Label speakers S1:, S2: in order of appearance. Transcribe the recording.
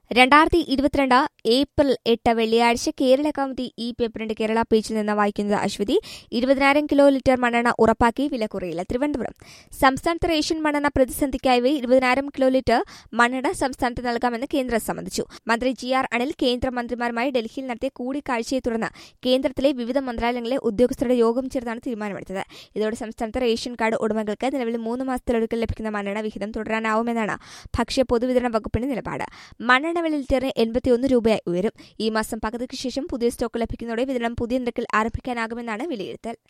S1: രണ്ടായിരത്തി ഇരുപത്തിരണ്ട് ഏപ്രിൽ എട്ട് വെള്ളിയാഴ്ച കേരള കൗമുദി ഈ പേപ്പറിന്റെ കേരള പേജിൽ നിന്ന് വായിക്കുന്നത് അശ്വതി ഇരുപതിനായിരം കിലോ ലിറ്റർ മണ്ണെണ്ണ ഉറപ്പാക്കി വില കുറയില്ല തിരുവനന്തപുരം സംസ്ഥാനത്ത് റേഷൻ മണ്ണെണ്ണ പ്രതിസന്ധിക്കായി ഇരുപതിനായിരം കിലോ ലിറ്റർ മണ്ണെണ്ണ സംസ്ഥാനത്ത് നൽകാമെന്ന് കേന്ദ്രം സമ്മതിച്ചു മന്ത്രി ജി ആർ അനിൽ കേന്ദ്രമന്ത്രിമാരുമായി ഡൽഹിയിൽ നടത്തിയ കൂടിക്കാഴ്ചയെ തുടർന്ന് കേന്ദ്രത്തിലെ വിവിധ മന്ത്രാലയങ്ങളിലെ ഉദ്യോഗസ്ഥരുടെ യോഗം ചേർന്നാണ് തീരുമാനമെടുത്തത് ഇതോടെ സംസ്ഥാനത്ത് റേഷൻ കാർഡ് ഉടമകൾക്ക് നിലവിൽ മൂന്ന് മാസത്തിലൊരിക്കൽ ലഭിക്കുന്ന മണ്ണെണ്ണ വിഹിതം തുടരാനാവുമെന്നാണ് ഭക്ഷ്യ പൊതുവിതരണ വകുപ്പിന്റെ നിലപാട് മണ്ണെണ്ണ വില ലിറ്ററിന് എൺപത്തിയൊന്ന് രൂപയായി ഉയരും ഈ മാസം പകുതിക്ക് ശേഷം പുതിയ സ്റ്റോക്ക് ലഭിക്കുന്നതോടെ വിതരണം പുതിയ നിരക്കിൽ ആരംഭിക്കാനാകുമെന്നാണ് വിലയിരുത്തൽ